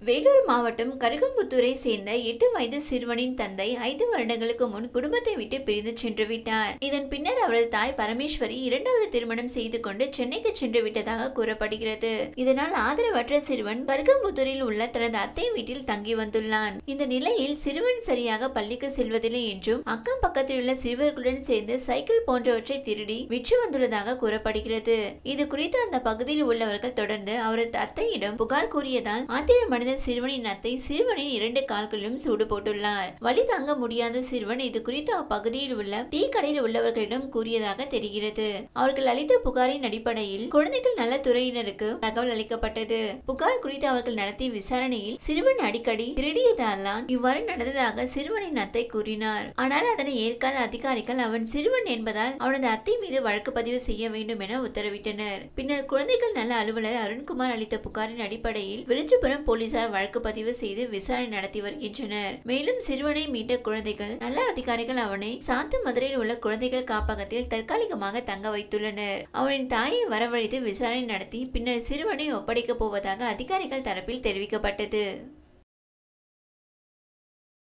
வேலூர் மாவட்டம் கருகம்புத்தூரை சேர்ந்த எட்டு வயது சிறுவனின் தந்தை ஐந்து வருடங்களுக்கு முன் குடும்பத்தை விட்டு பிரிந்து சென்று விட்டார் இதன் பின்னர் அவரது தாய் பரமேஸ்வரி இரண்டாவது திருமணம் செய்து கொண்டு சென்னைக்கு சென்று விட்டதாக கூறப்படுகிறது இதனால் ஆதரவற்ற சிறுவன் கருகம்புத்தூரில் உள்ள தனது அத்தை வீட்டில் தங்கி வந்துள்ளான் இந்த நிலையில் சிறுவன் சரியாக பள்ளிக்கு செல்வதில்லை என்றும் அக்கம் பக்கத்தில் உள்ள சிறுவர்களுடன் சேர்ந்து சைக்கிள் போன்றவற்றை திருடி விற்று வந்துள்ளதாக கூறப்படுகிறது இது குறித்து அந்த பகுதியில் உள்ளவர்கள் தொடர்ந்து அவரது அத்தையிடம் புகார் கூறியதால் ஆத்திரமடைந்த சிறுவனின் அத்தை சிறுவனின் இரண்டு கால்களிலும் சூடு போட்டுள்ளார் வலி தாங்க முடியாத சிறுவன் இது குறித்து அப்பகுதியில் உள்ள டீ கடையில் உள்ளவர்களிடம் கூறியதாக தெரிகிறது அவர்கள் அளித்த புகாரின் அடிப்படையில் குழந்தைகள் நல துறையினருக்கு தகவல் அளிக்கப்பட்டது புகார் குறித்து அவர்கள் நடத்திய விசாரணையில் சிறுவன் அடிக்கடி திருடியதால் தான் இவ்வாறு நடந்ததாக சிறுவனின் அத்தை கூறினார் ஆனால் அதனை ஏற்காத அதிகாரிகள் அவன் சிறுவன் என்பதால் அவனது அத்தை மீது வழக்கு பதிவு செய்ய வேண்டும் என உத்தரவிட்டனர் பின்னர் குழந்தைகள் நல அலுவலர் அருண்குமார் அளித்த புகாரின் அடிப்படையில் விருச்சிபுரம் போலீசார் வழக்கு பதிவு செய்து விசாரணை நடத்தி வருகின்றனர் மேலும் சிறுவனை மீட்ட குழந்தைகள் நல்ல அதிகாரிகள் அவனை சாத்து மதுரையில் உள்ள குழந்தைகள் காப்பகத்தில் தற்காலிகமாக தங்க வைத்துள்ளனர் அவனின் தாயை வரவழைத்து விசாரணை நடத்தி பின்னர் சிறுவனை ஒப்படைக்கப் போவதாக அதிகாரிகள் தரப்பில் தெரிவிக்கப்பட்டது